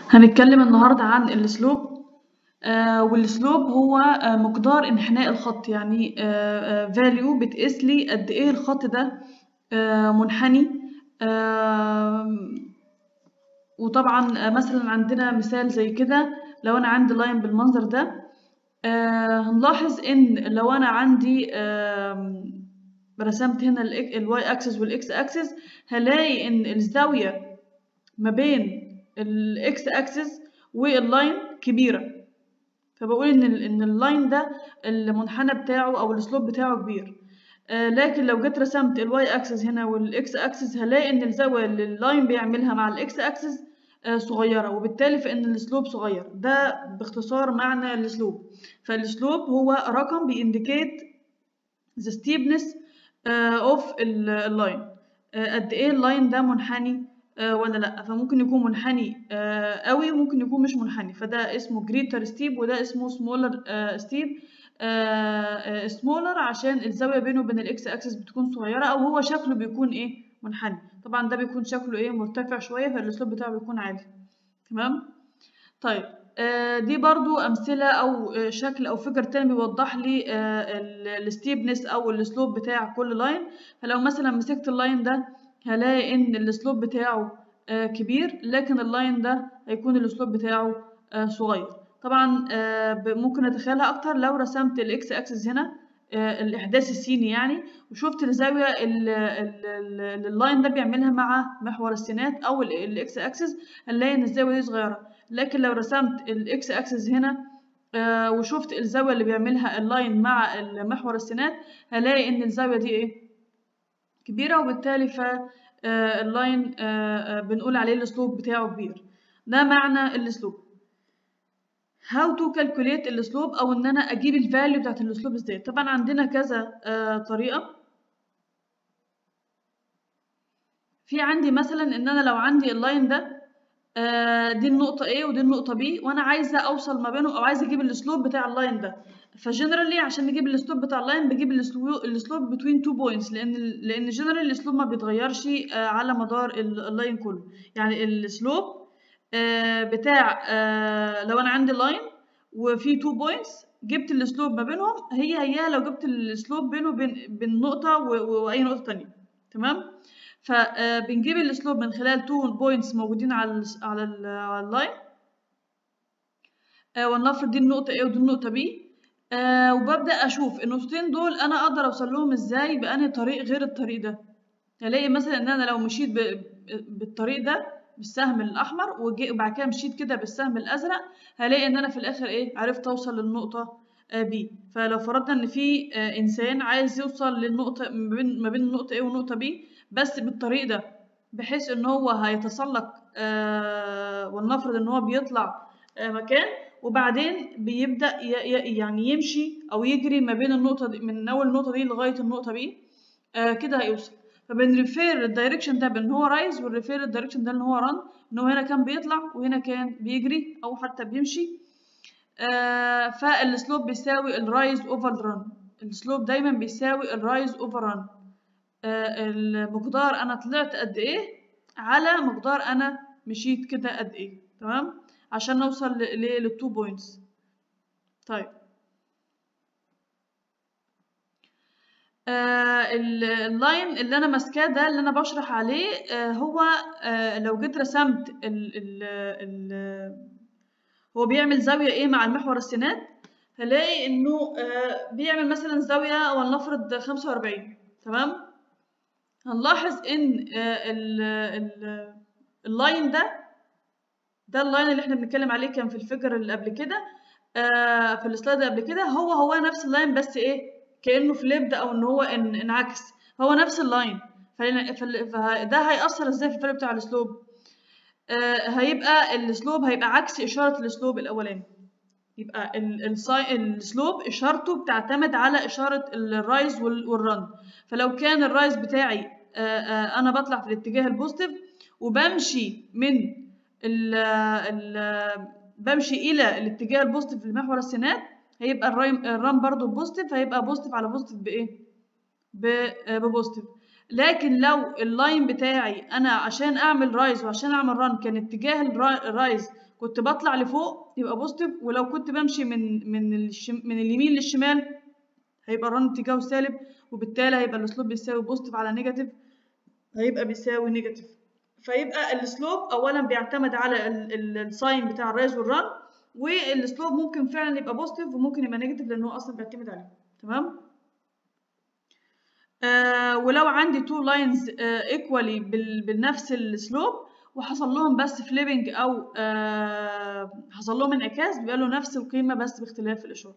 هنتكلم النهاردة عن السلوب آه والسلوب هو آه مقدار انحناء الخط يعني آه value بتقيس لي قد ايه الخط ده آه منحني آه وطبعا آه مثلا عندنا مثال زي كده لو انا عندي لاين بالمنظر ده آه هنلاحظ ان لو انا عندي آه رسمت هنا الواي اكسس والاكس اكسس هلاقي ان الزاوية ما بين الاكس اكسس واللاين كبيرة فبقول ان ان اللاين ده المنحنى بتاعه او السلوب بتاعه كبير آه لكن لو جيت رسمت الواي اكسس هنا والاكس اكسس هلاقي ان الزاوية اللي اللاين بيعملها مع الاكس اكسس آه صغيرة وبالتالي فان السلوب صغير ده باختصار معنى السلوب فالسلوب هو رقم بينديكيت the steepness uh, of اللاين uh, قد ايه اللاين ده منحني آه ولا لا فممكن يكون منحني آه قوي وممكن يكون مش منحني فده اسمه greater steep وده اسمه smaller آه steep smaller عشان الزاوية بينه وبين الاكس اكسس بتكون صغيرة او هو شكله بيكون ايه منحني طبعا ده بيكون شكله ايه مرتفع شوية فالاسلوب بتاعه بيكون عالي تمام طيب دي برضو أمثلة أو شكل أو فكر تاني بيوضح لي الستيبنس أو السلوب بتاع كل لاين فلو مثلا مسكت اللاين ده هلاقي ان السلوب بتاعه آه كبير لكن اللاين ده هيكون السلوب بتاعه آه صغير طبعا آه ممكن اتخيلها اكتر لو رسمت الاكس اكسس هنا الاحداث السيني يعني وشفت الزاويه اللي اللاين ده بيعملها مع محور السينات او الاكس اكسس هنلاقي ان الزاويه دي صغيره لكن لو رسمت الاكس اكسس هنا وشفت الزاويه اللي بيعملها اللاين مع محور السينات هلاقي ان الزاويه دي ايه كبيرة وبالتالي فاللاين بنقول عليه السلوب بتاعه كبير ده معنى السلوب how to calculate السلوب او ان انا اجيب الفاليو بتاعت السلوب ازاي طبعا عندنا كذا طريقة في عندي مثلا ان انا لو عندي اللاين ده دي النقطة A ودي النقطة B وانا عايزة اوصل ما بينهم او عايزة اجيب السلوب بتاع اللاين ده فجنرالي عشان نجيب السلوب بتاع اللاين بجيب السلوب بتوين تو بوينتس لان لان جنرالي السلوب ما بيتغيرش على مدار اللاين كله يعني السلوب بتاع لو انا عندي لاين وفي تو بوينتس جبت السلوب ما بينهم هي هي لو جبت السلوب بينه وبين بين نقطة واي نقطة تانية تمام فبنجيب السلوب من خلال تو بوينتس موجودين على ال على ال على اللاين ولنفرض دي النقطة A ودي النقطة B آه وببدأ أشوف النقطتين دول أنا أقدر أوصل لهم إزاي بأنهي طريق غير الطريق ده هلاقي مثلا إن أنا لو مشيت بالطريق ده بالسهم الأحمر وبعد كده مشيت كده بالسهم الأزرق هلاقي إن أنا في الآخر إيه عرفت أوصل للنقطة آه B فلو فرضنا إن في آه إنسان عايز يوصل للنقطة ما بين ما بين النقطة A والنقطة B بس بالطريق ده بحيث إن هو هيتسلق آه ولنفرض إن هو بيطلع آه مكان وبعدين بيبدأ يعني يمشي أو يجري ما بين النقطة دي من أول النقطة دي لغاية النقطة دي آه كده هيوصل فبنريفير الدايركشن ده بان هو رايز والريفير الدايركشن ده ان هو ران ان هو هنا كان بيطلع وهنا كان بيجري او حتى بيمشي آه فالسلوب بيساوي الرايز اوفر الران السلوب دايما بيساوي الرايز اوفر ران آه المقدار انا طلعت قد ايه على مقدار انا مشيت كده قد ايه تمام عشان نوصل للتو بوينتس طيب آه اللاين اللي انا ماسكاه ده اللي انا بشرح عليه آه هو آه لو جيت رسمت ال ال ال هو بيعمل زاوية ايه مع المحور السينات هلاقي انه آه بيعمل مثلا زاوية ولنفرض خمسة وأربعين تمام هنلاحظ ان آه ال ال اللاين ده ده اللاين اللي احنا بنتكلم عليه كان في الفكر اللي قبل كده آه في السلايد اللي قبل كده هو هو نفس اللاين بس ايه كانه فليبد او ان هو ان انعكس هو نفس اللاين فده هيأثر ازاي في الفرق بتاع السلوب آه هيبقى السلوب هيبقى عكس اشاره السلوب الاولاني يبقى السلوب اشارته بتعتمد على اشاره الرايز والرن فلو كان الرايز بتاعي آه آه انا بطلع في الاتجاه البوزيتيف وبمشي من ال ال بمشي الى الاتجاه البوزيتيف لمحور السينات هيبقى الران برضو بوزيتيف هيبقى بوزيتيف على بوزيتيف بايه ببوزيتيف لكن لو اللاين بتاعي انا عشان اعمل رايز وعشان اعمل ران كان اتجاه الرايز كنت بطلع لفوق يبقى بوزيتيف ولو كنت بمشي من من الشم من اليمين للشمال هيبقى الرن اتجاهه سالب وبالتالي هيبقى السلوب بيساوي بوزيتيف على نيجاتيف هيبقى بيساوي نيجاتيف فيبقى السلوب اولا بيعتمد على الساين بتاع الرايز والرن والسلوب ممكن فعلا يبقى بوزيتيف وممكن يبقى نيجاتيف لان هو اصلا بيعتمد عليه تمام آه ولو عندي تو لاينز ايكوالي بنفس السلوب وحصل لهم بس فليبنج او آه حصل لهم انعكاس بيبقى له نفس القيمه بس باختلاف الاشاره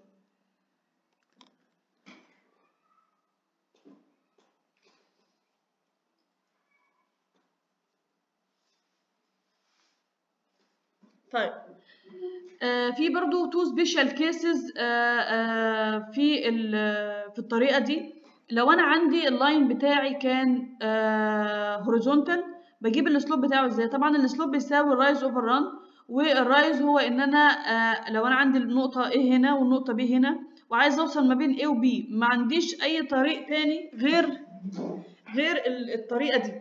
طيب آه في برضو تو سبيشال كيسز في في الطريقه دي لو انا عندي اللاين بتاعي كان هوريزونتال بجيب السلوب بتاعه ازاي طبعا السلوب بيساوي الرايز اوفر ران والرايز هو ان انا آه لو انا عندي النقطه A هنا والنقطه B هنا وعايز اوصل ما بين A و B ما عنديش اي طريق تاني غير غير الطريقه دي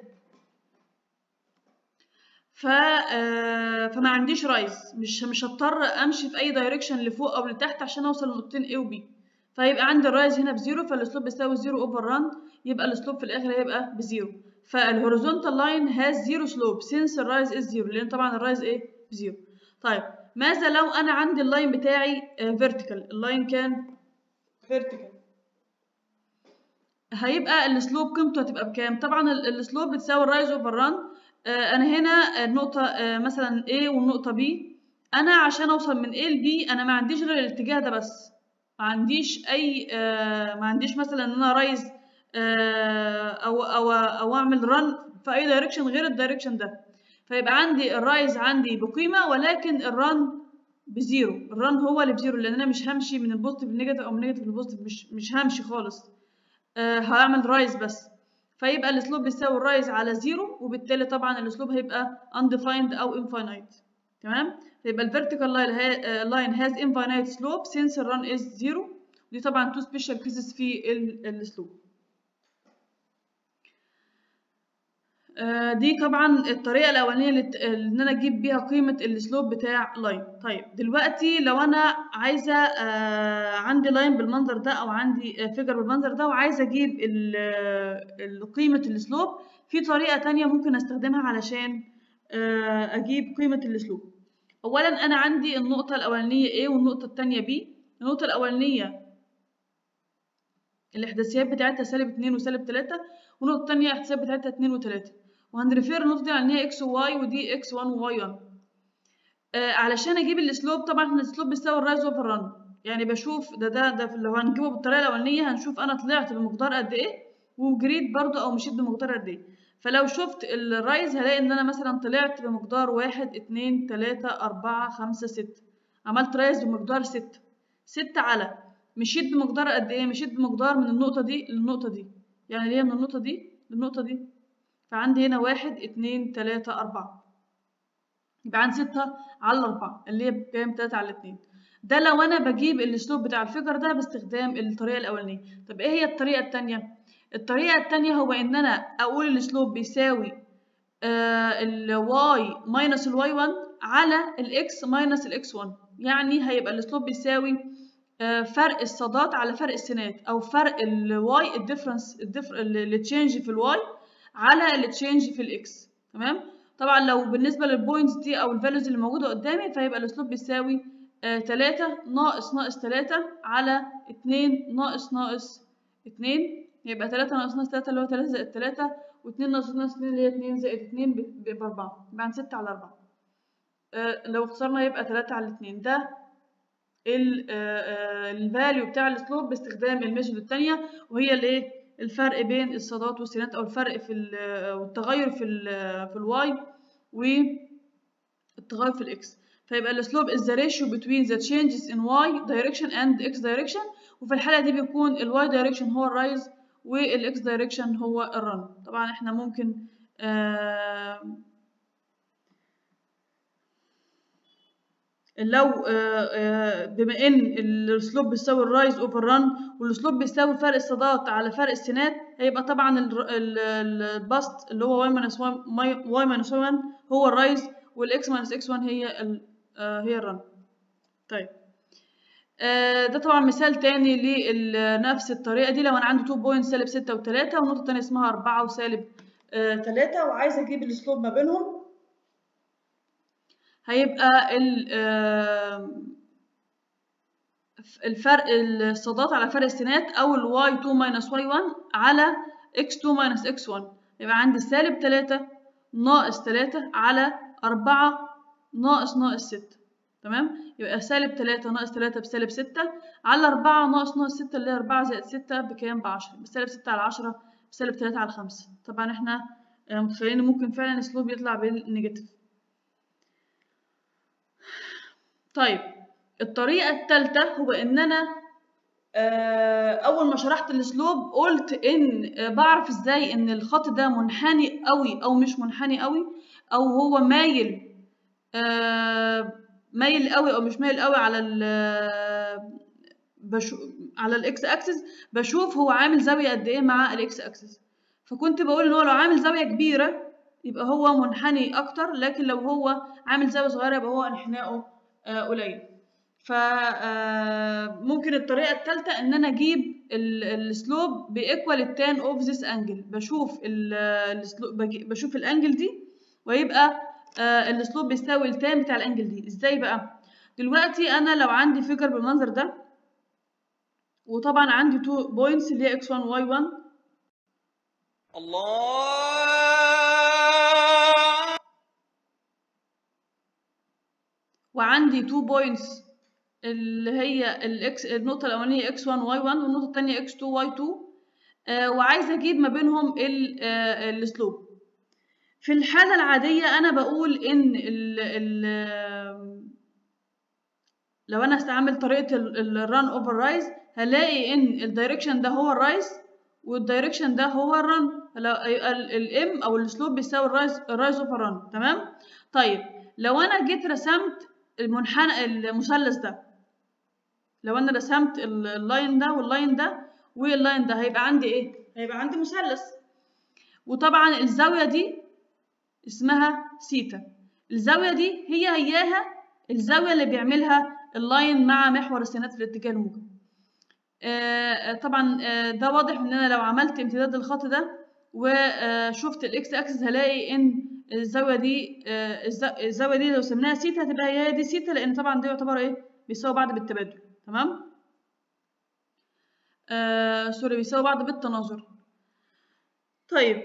ف آه فما عنديش رايز مش مش هضطر امشي في اي دايركشن لفوق او لتحت عشان اوصل لنقطتين A و B فيبقى عندي الرايز هنا بزيرو فالسلوب بيساوي زيرو اوفر ران يبقى السلوب في الاخر هيبقى بزيرو فالهوريزونتال لاين هاز زيرو سلوب سينس الرايز از زيرو لان طبعا الرايز ايه بزيرو طيب ماذا لو انا عندي اللاين بتاعي فيرتيكال اللاين كان فيرتيكال هيبقى السلوب قيمته هتبقى بكام طبعا السلوب بتساوي الرايز اوفر ران انا هنا النقطه آه مثلا A والنقطه B انا عشان اوصل من A ل B انا ما عنديش غير الاتجاه ده بس ما عنديش اي آه ما عنديش مثلا ان انا رايز آه او او او اعمل رن في اي دايركشن غير الدايركشن ده فيبقى عندي الرايز عندي بقيمه ولكن الرن بزيرو الرن هو اللي بزيرو لان انا مش همشي من البوزيتيف للنيجاتيف او من النيجاتيف للبوزيتيف مش مش همشي خالص آه هعمل رايز بس فيبقى الاسلوب بيساوي الرايز على زيرو وبالتالي طبعا الاسلوب هيبقى undefined او infinite تمام فيبقى الفيرتيكال لاين هاز infinite slope since الرن is زيرو دي طبعا تو سبيشال كيسز في الاسلوب دي طبعا الطريقه الاولانيه اللي ان انا اجيب بيها قيمه السلوب بتاع لاين طيب دلوقتي لو انا عايزه عندي لاين بالمنظر ده او عندي فيجر بالمنظر ده وعايزه اجيب قيمه السلوب في طريقه تانية ممكن استخدمها علشان اجيب قيمه السلوب اولا انا عندي النقطه الاولانيه A والنقطه الثانيه B النقطه الاولانيه الاحداثيات بتاعتها سالب 2 وسالب 3 والنقطه الثانيه الاحداثيات بتاعتها 2 و3 وهنريفير النقطه دي على ان هي اكس وواي ودي اكس 1 وواي 1 آه علشان اجيب الاسلوب طبعا احنا الاسلوب بيساوي الرايز اوفر ران يعني بشوف ده ده ده لو هنجيبه بالطريقه الاولانيه هنشوف انا طلعت بمقدار قد ايه وجريت برضو او مشيت بمقدار قد ايه فلو شفت الرايز هلاقي ان انا مثلا طلعت بمقدار واحد اتنين تلاتة اربعة خمسة ستة عملت رايز بمقدار ستة ستة على مشيت بمقدار قد ايه مشيت بمقدار من النقطة دي للنقطة دي يعني اللي هي من النقطة دي للنقطة دي فعندي هنا واحد اتنين تلاتة أربعة يبقى عندي ستة على أربعة اللي هي بكام تلاتة على اتنين ده لو أنا بجيب الأسلوب بتاع الفيجر ده باستخدام الطريقة الأولانية طب إيه هي الطريقة التانية؟ الطريقة التانية هو إن أنا أقول الأسلوب بيساوي آه الواي ماينس الواي 1 على الإكس ماينس الإكس 1 يعني هيبقى الأسلوب بيساوي آه فرق الصادات على فرق السينات أو فرق الواي الديفرنس التشينج في الواي على التشينج في الاكس تمام طبعا لو بالنسبه للبوينتس دي او الفاليوز اللي موجوده قدامي فيبقى الاسلوب بيساوي آه 3 ناقص ناقص 3 على 2 ناقص ناقص 2 يبقى 3 ناقص ناقص 3 اللي هو 3 زائد 3 و2 ناقص ناقص 2 اللي هي 2 زائد 2 بيبقى 4 يبقى عن 6 على 4 آه لو اختصرنا يبقى 3 على 2 ده الفاليو بتاع الاسلوب باستخدام الميثود الثانيه وهي الايه الفرق بين الصادات والسينات او الفرق في والتغير في ال في الواي والتغير في الاكس فيبقى السلوب is the ratio between the changes in y direction and x direction وفي الحالة دي بيكون ال y direction هو الرايز وال x direction هو الرن طبعا احنا ممكن آه لو بما ان السلوب بيساوي الرايز اوفر رن والسلوب بيساوي فرق الصادات على فرق السينات هيبقى طبعا البسط اللي هو واي ماينس واي ماينس 1 هو الرايز والاكس ماينس اكس 1 هي آه هي الرن طيب آه ده طبعا مثال تاني لنفس الطريقة دي لو أنا عندي 2 بوينت سالب ستة وتلاتة والنقطة التانية اسمها أربعة وسالب آه تلاتة وعايزة أجيب السلوب ما بينهم هيبقى ال آه الفرق الصادات على فرق السينات أو ال y2 minus y1 على x2 minus x1 يبقى عندي سالب تلاتة ناقص تلاتة على أربعة ناقص ناقص ستة تمام يبقى سالب تلاتة ناقص تلاتة بسالب ستة على أربعة ناقص ناقص ستة اللي هي أربعة زائد ستة بكام بعشرة بسالب ستة على عشرة بسالب تلاتة على خمسة طبعا احنا متخيلين ممكن فعلا السلوب يطلع بالنيجاتيف طيب الطريقة التالتة هو إن أنا أول ما شرحت الأسلوب قلت إن بعرف إزاي إن الخط ده منحني قوي أو مش منحني قوي أو هو مايل مايل قوي أو مش مايل قوي على ال بشو على الإكس أكسس بشوف هو عامل زاوية قد إيه مع الإكس أكسس فكنت بقول إن هو لو عامل زاوية كبيرة يبقى هو منحني أكتر لكن لو هو عامل زاوية صغيرة يبقى هو انحنائه قليل فممكن الطريقة الثالثة إن أنا أجيب السلوب بإيكوال التان أوف ذيس أنجل بشوف السلوب بشوف الأنجل دي ويبقى السلوب بيساوي التان بتاع الأنجل دي إزاي بقى؟ دلوقتي أنا لو عندي فيجر بالمنظر ده وطبعا عندي تو بوينتس اللي هي x1 و y1 الله وعندي تو بوينتس اللي هي الاكس النقطة الأولانية x1 y1 والنقطة التانية x2 y2 آه وعايزة أجيب ما بينهم السلوب في الحالة العادية أنا بقول إن ال ال لو أنا استعمل طريقة الران أوفر رايز هلاقي إن الدايركشن ده هو الرايز والدايركشن ده هو الرن يبقى الام او السلوب بيساوي الرايز الرايز اوفر رن تمام طيب لو انا جيت رسمت المنحنى المثلث ده لو انا رسمت اللاين ده واللاين ده واللاين ده هيبقى عندي ايه هيبقى عندي مثلث وطبعا الزاويه دي اسمها سيتا الزاويه دي هي هياها الزاويه اللي بيعملها اللاين مع محور السينات في الاتجاه الموجب آه طبعا آه ده واضح ان انا لو عملت امتداد الخط ده وشفت الاكس اكسس هلاقي ان الزاويه دي آه الزاويه دي لو سميناها سيتا هتبقى هي دي سيتا لان طبعا دي يعتبر ايه بيساوي بعض بالتبادل تمام سوري بيساوي بعض بالتناظر طيب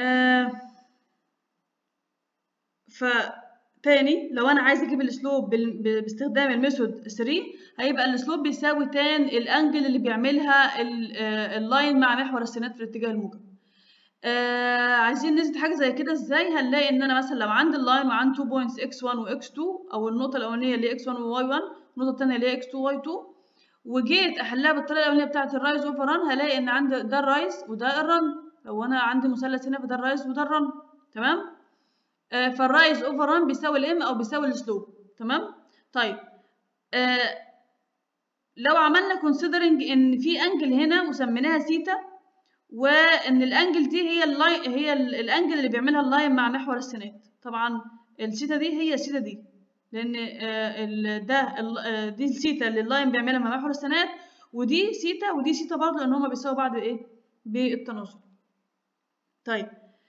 ف تاني لو انا عايز اجيب السلوب باستخدام الميثود 3 هيبقى السلوب بيساوي تان الانجل اللي بيعملها اللاين مع محور السينات في الاتجاه الموجب آه عايزين نثبت حاجه زي كده ازاي هنلاقي ان انا مثلا لو عندي اللاين وعندي 2 بوينتس x1 وx2 او النقطه الاولانيه اللي هي x1 وy1 النقطه الثانيه اللي هي x2 y2 وجيت احلها بالطريقه الاولانيه بتاعه الرايز اوفر ران هلاقي ان عندي ده الرايز وده الرن لو انا عندي مثلث هنا فده الرايز وده الرن تمام فالرايز اوفر ران بيساوي الام او بيساوي السلوب تمام طيب آه لو عملنا كونسيدرنج ان في انجل هنا وسميناها سيتا وان الانجل دي هي اللاين هي الانجل اللي بيعملها اللاين مع محور السينات طبعا السيتا دي هي السيتا دي لان آه ده آه دي السيتا اللي اللاين بيعملها مع محور السينات ودي سيتا ودي سيتا برضه لان هما بيساووا بعض ايه بالتناسب طيب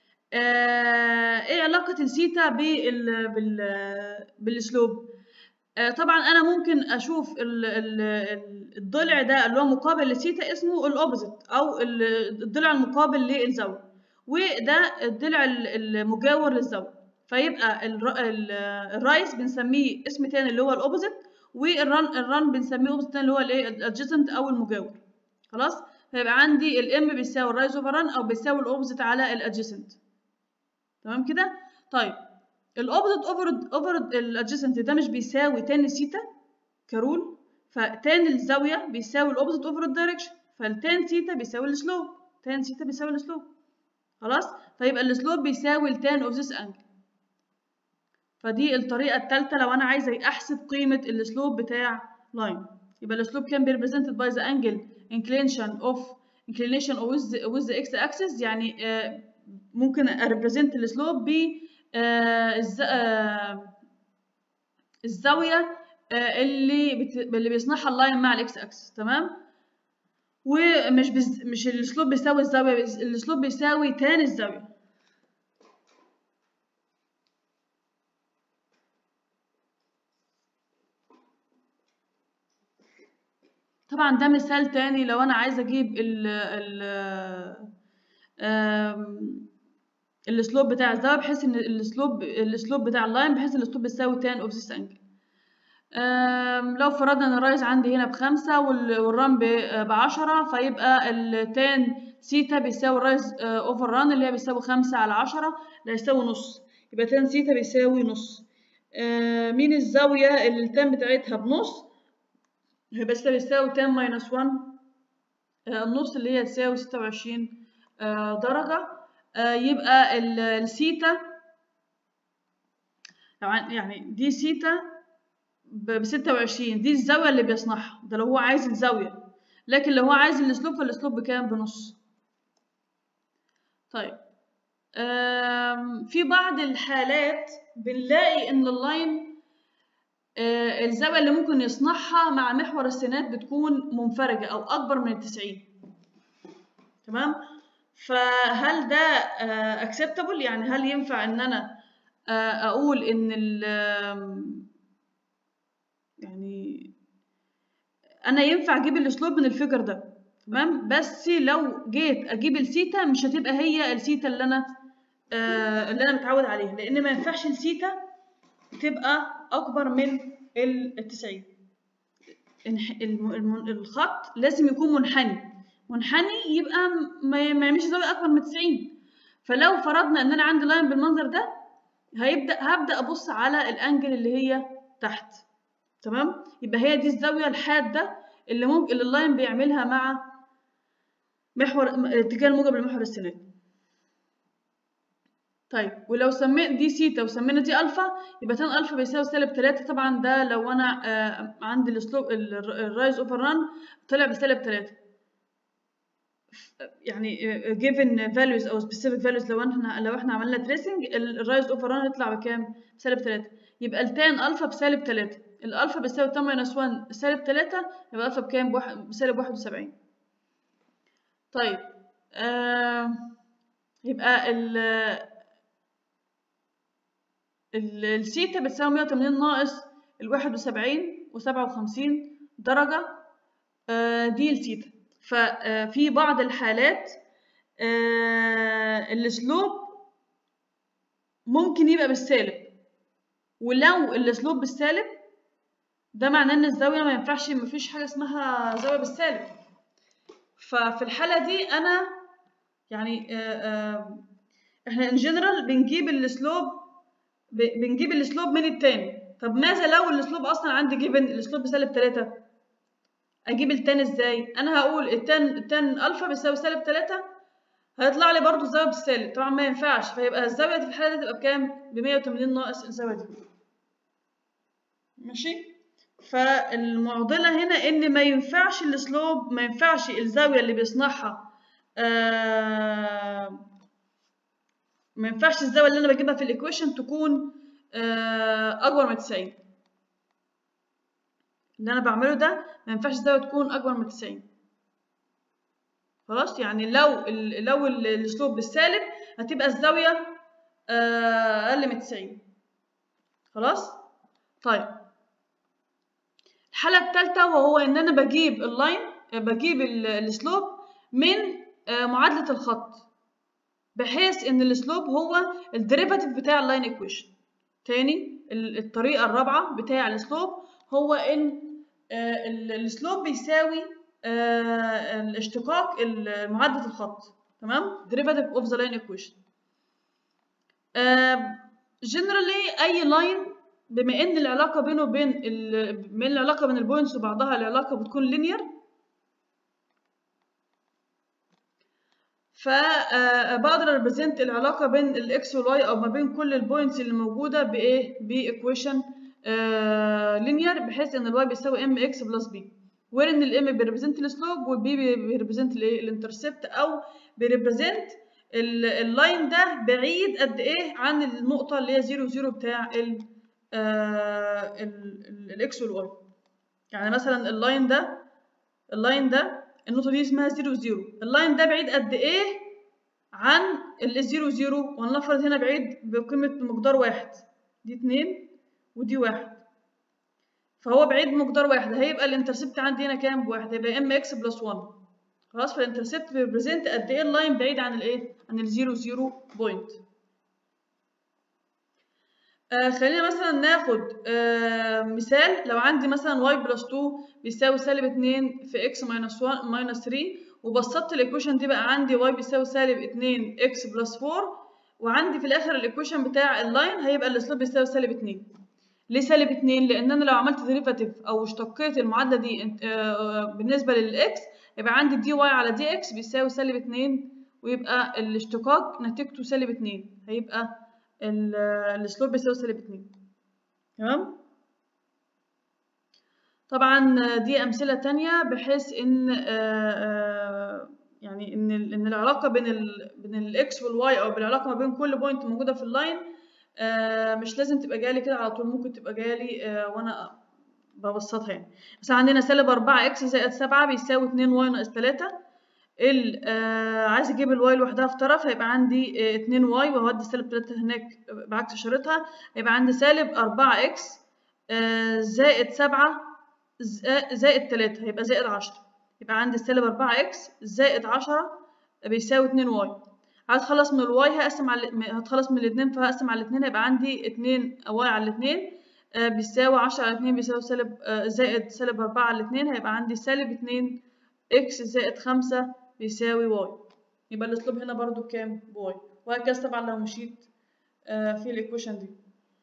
آه ايه علاقة السيتا بال بال بالسلوب آه طبعا انا ممكن اشوف ال ال الضلع ده اللي هو مقابل للسيتا اسمه الاوبزيت او الضلع المقابل للزاوية وده الضلع المجاور للزاوية فيبقى الرايس بنسميه اسم تاني اللي هو الاوبزيت والرن الرن بنسميه اوبزيت تاني اللي هو الايه الادجيسنت او المجاور خلاص فيبقى عندي الام بيساوي الرايز اوفر رن او بيساوي الاوبزيت على الادجيسنت تمام كده طيب الاوبزيت اوفر اوفر الادجيسنت ده مش بيساوي تان سيتا كرول فتان الزاويه بيساوي الاوبزيت اوفر الدايركشن فالتان سيتا بيساوي السلوب تان سيتا بيساوي السلوب خلاص فيبقى السلوب بيساوي التان اوف ذيس انجل فدي الطريقه الثالثه لو انا عايزه احسب قيمه السلوب بتاع لاين يبقى السلوب كان بي represented by the angle inclination of inclination with the, with the x axis يعني آه ممكن اريبريزنت السلوب ب الزاويه آه، اللي بت... اللي بيصنعها اللاين مع الاكس اكس تمام ومش بز... مش الاسلوب بيساوي الزاويه بس- الاسلوب بيساوي تاني الزاويه طبعا ده مثال تاني لو انا عايزه اجيب ال ال آم، الاسلوب بتاع الزاويه بحيث ان الاسلوب الاسلوب بتاع اللاين بحيث الاسلوب بيساوي tan اوف ذيس انجل لو فرضنا ان الرايز عندي هنا بخمسة وال- والران ب- بعشرة فيبقى التان سيتا بيساوي الرايز اوفر ران اللي هي بيساوي خمسة على عشرة اللي هيساوي نص يبقى تان سيتا بيساوي نص آه، مين الزاوية اللي التان بتاعتها بنص هي بس بيساوي تان ماينس ون النص اللي هي تساوي ستة وعشرين درجة آه، يبقى ال- السيتا طبعا يعني دي سيتا ب 26 دي الزاوية اللي بيصنعها ده لو هو عايز الزاوية لكن لو هو عايز الاسلوب فالاسلوب بكام بنص طيب آم، في بعض الحالات بنلاقي ان اللاين آه، الزاوية اللي ممكن يصنعها مع محور السينات بتكون منفرجة او اكبر من التسعين تمام فهل ده acceptable يعني هل ينفع ان انا آه، اقول ان ال آم، يعني انا ينفع اجيب الاسلوب من الفيجر ده تمام بس لو جيت اجيب السيتا مش هتبقى هي السيتا اللي انا آه اللي انا متعود عليها لان ما ينفعش السيتا تبقى اكبر من ال 90 الح- الم- الم- الخط لازم يكون منحني منحني يبقى م- ما ما يعملش زاويه اكبر من 90 فلو فرضنا ان انا عندي لاين بالمنظر ده هيبدا هبدا ابص على الانجل اللي هي تحت تمام يبقى هي دي الزاويه الحاده اللي ممكن اللي اللاين بيعملها مع محور م- اتجاه الموجب لمحور السينات طيب ولو سميت دي سيتا وسمينا دي الفا يبقى تان الفا بيساوي سالب 3 طبعا ده لو انا آه عندي الاسلوب الرايز اوفر ران طلع بسالب 3 يعني آه، given values او specific values لو احنا لو احنا عملنا تريسنج الرايز اوفر ران يطلع بكام؟ بسالب 3 يبقى التان الفا بسالب 3 الالفا بيساوي 8 ماينس 1 سالب 3 يبقى الفا بكام؟ بواحد- بسالب 71 طيب آه يبقى ال ال- السيتا بتساوي 180 ناقص ال 71 و57 درجة آه، دي السيتا ففي بعض الحالات آه، الاسلوب ممكن يبقى بالسالب ولو الاسلوب بالسالب ده معناه ان الزاوية ما ينفعش مفيش حاجة اسمها زاوية بالسالب ففي الحالة دي انا يعني آه، آه، احنا ان جنرال بنجيب الاسلوب ب- بنجيب الاسلوب من التاني طب ماذا لو الاسلوب اصلا عندي جيفن الاسلوب بسالب 3 اجيب التاني ازاي انا هقول التان التان الفا بيساوي سالب 3 هيطلع لي برضو الزاويه بالسالب طبعا ما ينفعش فيبقى الزاويه في الحاله دي تبقى بكام ب 180 ناقص الزاويه دي ماشي فالمعضله هنا ان ما ينفعش الاسلوب ما ينفعش الزاويه اللي بيصنعها آه ما ينفعش الزاويه اللي انا بجيبها في الايكويشن تكون آه، اكبر من 90 اللي انا بعمله ده ما ينفعش الزاويه تكون اكبر من 90 خلاص يعني لو ال لو ال- الاسلوب بالسالب هتبقى الزاويه آه، اقل من 90 خلاص طيب الحاله الثالثه وهو ان انا بجيب اللاين آه، بجيب ال- الاسلوب من آه، معادله الخط بحيث ان الاسلوب هو الديريفاتيف بتاع اللاين ايكويشن تاني ال- الطريقه الرابعه بتاع الاسلوب هو ان آه، ال- الاسلوب بيساوي آه، الاشتقاق ال- معادله الخط تمام derivative of the line equation جنرالي اي لاين بما ان العلاقه بينه وبين ال- بما ان العلاقه بين البوينتس وبعضها العلاقه بتكون لينير فبقدر اريبريزنت العلاقه بين الاكس والواي او ما بين كل البوينتس اللي موجوده بايه بايكويشن لينير بحيث ان الواي بيساوي ام اكس بلس بي وير ان الام بيريبريزنت السلوب والبي بيريبريزنت الايه الانترسبت او بيريبريزنت اللاين ده بعيد قد ايه عن النقطه اللي هي 0 0 بتاع ال الاكس والواي يعني مثلا اللاين ده اللاين ده النقطه دي اسمها 0 0 اللاين ده بعيد قد ايه عن الزيرو زيرو ونفرض هنا بعيد بقيمة مقدار واحد دي اتنين ودي واحد فهو بعيد بمقدار واحد هيبقى الانترسبت عندي هنا كام بواحد هيبقى ام اكس بلس 1 خلاص فالانترسبت بيريبريزنت قد ايه اللاين بعيد عن الايه عن الزيرو زيرو بوينت آه خلينا مثلا ناخد آه مثال لو عندي مثلا y بلس 2 بيساوي سالب 2 في x ماينس 1 ماينس 3 وبسطت الايكويشن دي بقى عندي y بيساوي سالب 2 x بلس 4 وعندي في الاخر الايكويشن بتاع اللاين هيبقى الاسلوب بيساوي سالب 2 ليه سالب 2 لان انا لو عملت ديريفاتيف او اشتقيت المعادله دي آه بالنسبه للاكس يبقى عندي دي واي على دي اكس بيساوي سالب 2 ويبقى الاشتقاق نتيجته سالب 2 هيبقى السلوب بيساوي سالب 2 تمام طبعا دي امثله تانية بحيث ان يعني ان ان العلاقه بين ال بين الاكس والواي او بالعلاقه ما بين كل بوينت موجوده في اللاين مش لازم تبقى جايه لي كده على طول ممكن تبقى جايه لي وانا ببسطها يعني مثلا عندنا سالب 4 اكس زائد 7 بيساوي 2 واي ناقص 3 ال آه عايز اجيب الواي لوحدها في طرف هيبقى عندي آه 2 واي وهودي سالب 3 هناك بعكس اشارتها هيبقى عندي سالب 4 اكس آه زائد 7 زائد 3 هيبقى زائد 10 يبقى عندي سالب 4 اكس زائد 10 بيساوي 2 واي عايز اتخلص من الواي هقسم على هتخلص من الاثنين فهقسم على الاثنين هيبقى عندي 2 واي على الاثنين بيساوي 10 على 2 بيساوي سالب زائد سالب 4 على 2 هيبقى عندي سالب 2 اكس زائد 5 بيساوي واي يبقى الاسلوب هنا برضو كام بواي وهكذا طبعا لو مشيت في الايكويشن دي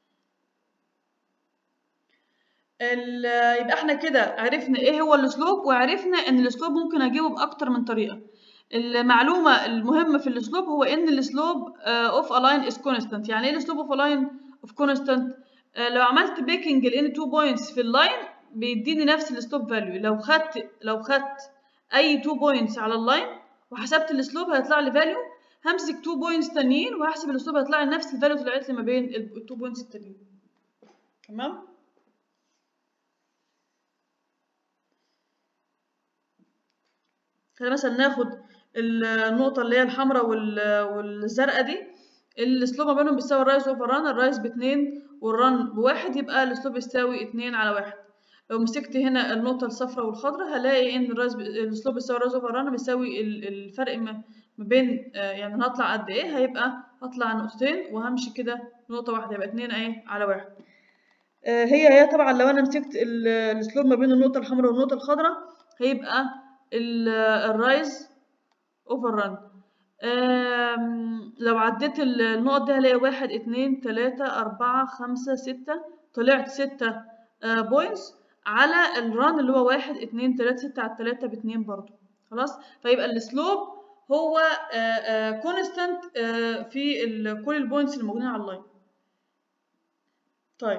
يبقى احنا كده عرفنا ايه هو الاسلوب وعرفنا ان الاسلوب ممكن اجيبه باكتر من طريقه المعلومه المهمه في الاسلوب هو ان الاسلوب اوف الاين از كونستانت يعني ايه الاسلوب اوف الاين اوف كونستانت لو عملت بيكنج لان تو بوينتس في اللاين بيديني نفس الاسلوب فاليو لو خدت لو خدت اي تو بوينتس على اللاين وحسبت الاسلوب هيطلع لي فاليو همسك تو بوينتس تانيين وهحسب الاسلوب هيطلع لي نفس الفاليو طلعت لي ما بين التو بوينتس التانيين تمام خلينا مثلا ناخد النقطة اللي هي الحمراء والزرقاء دي الاسلوب ما بينهم بيساوي الرايز اوفر ران الرايز باتنين والران بواحد يبقى الاسلوب يساوي اتنين على واحد لو مسكت هنا النقطة الصفراء والخضراء هلاقي ان الرايز الاسلوب بيساوي الرايز اوفر ران بيساوي الفرق ما بين يعني هطلع قد ايه هيبقى هطلع نقطتين وهمشي كده نقطة واحدة يبقى اتنين ايه على واحد هي هي طبعا لو انا مسكت الاسلوب ما بين النقطة الحمراء والنقطة الخضراء هيبقى الرايز اوفر ران لو عديت النقط دي هلاقي واحد اتنين تلاتة أربعة خمسة ستة طلعت ستة بوينتس على الران اللي هو واحد اتنين تلاتة ستة على التلاتة باتنين برضو خلاص فيبقى السلوب هو كونستانت في كل البوينتس اللي موجودين على اللاين طيب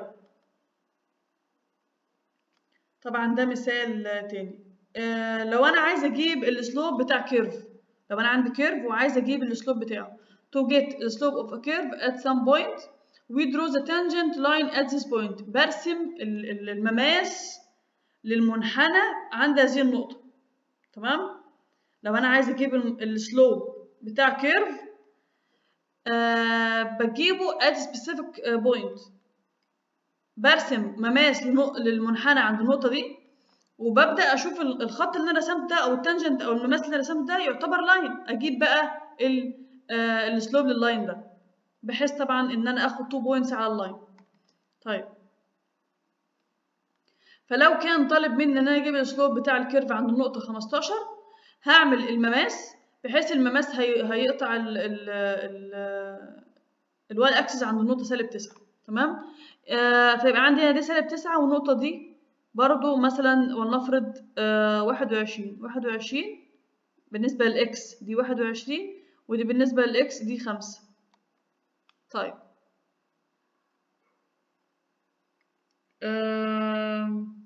طبعا ده مثال تاني لو انا عايزه اجيب السلوب بتاع كيرف لو انا عندي كيرف وعايزه اجيب السلوب بتاعه to get the slope of a curve at some point we draw the tangent line at this point برسم المماس للمنحنى عند هذه النقطة تمام لو أنا عايز أجيب السلوب بتاع كيرف أه بجيبه at specific point برسم مماس للمنحنى عند النقطة دي وببدأ أشوف الخط اللي أنا رسمته ده أو التانجنت أو المماس اللي أنا رسمته ده يعتبر لاين أجيب بقى أه السلوب لللاين ده بحيث طبعا ان انا اخد 2 بوينتس على اللاين طيب فلو كان طالب مني ان انا اجيب السلوب بتاع الكيرف عند النقطه 15 هعمل المماس بحيث المماس هي... هيقطع ال ال ال الواي اكسس عند النقطه سالب 9 تمام آه فيبقى عندي هنا دي سالب 9 والنقطه دي برضو مثلا ولنفرض آه 21 21 بالنسبه للاكس دي 21 ودي بالنسبه للاكس دي 5 طيب آم.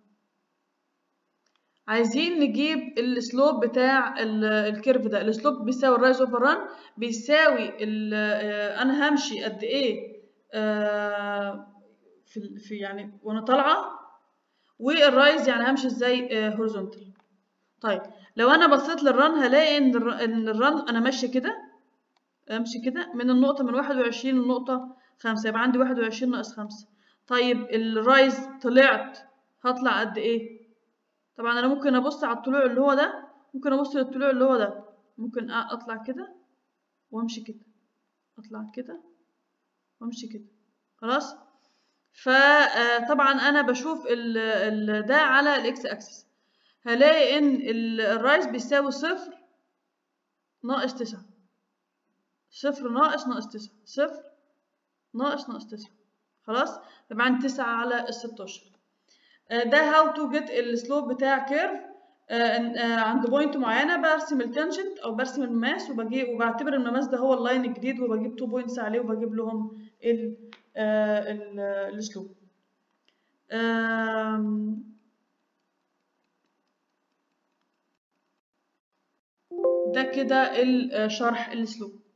عايزين نجيب السلوب بتاع الكيرف ده السلوب بيساوي الرايز اوفر ران بيساوي انا همشي قد ايه في ال- في يعني وانا طالعه والرايز يعني همشي ازاي هوريزونتال طيب لو انا بصيت للرن هلاقي ان الر- ان الرن انا ماشيه كده امشي كده من النقطه من 21 للنقطه 5 يبقى عندي 21 ناقص 5 طيب الرايز طلعت هطلع قد ايه طبعا انا ممكن ابص على الطلوع اللي هو ده ممكن ابص للطلوع اللي هو ده ممكن أ- اطلع كده وامشي كده اطلع كده وامشي كده خلاص فطبعا انا بشوف ال ال ده على الاكس اكسس هلاقي ان ال- الرايز بيساوي صفر ناقص تسعة صفر ناقص ناقص تسعة صفر ناقص ناقص تسعة خلاص يبقى عندي تسعة على الستاشر آه، ده هاو تو جيت السلوب بتاع كيرف عند بوينت معينه برسم التانجنت او برسم الماس وبجي وبعتبر المماس ده هو اللاين الجديد وبجيب تو بوينتس عليه وبجيب لهم ال آه، ال- آه، السلوب آم، ده كده الشرح السلوب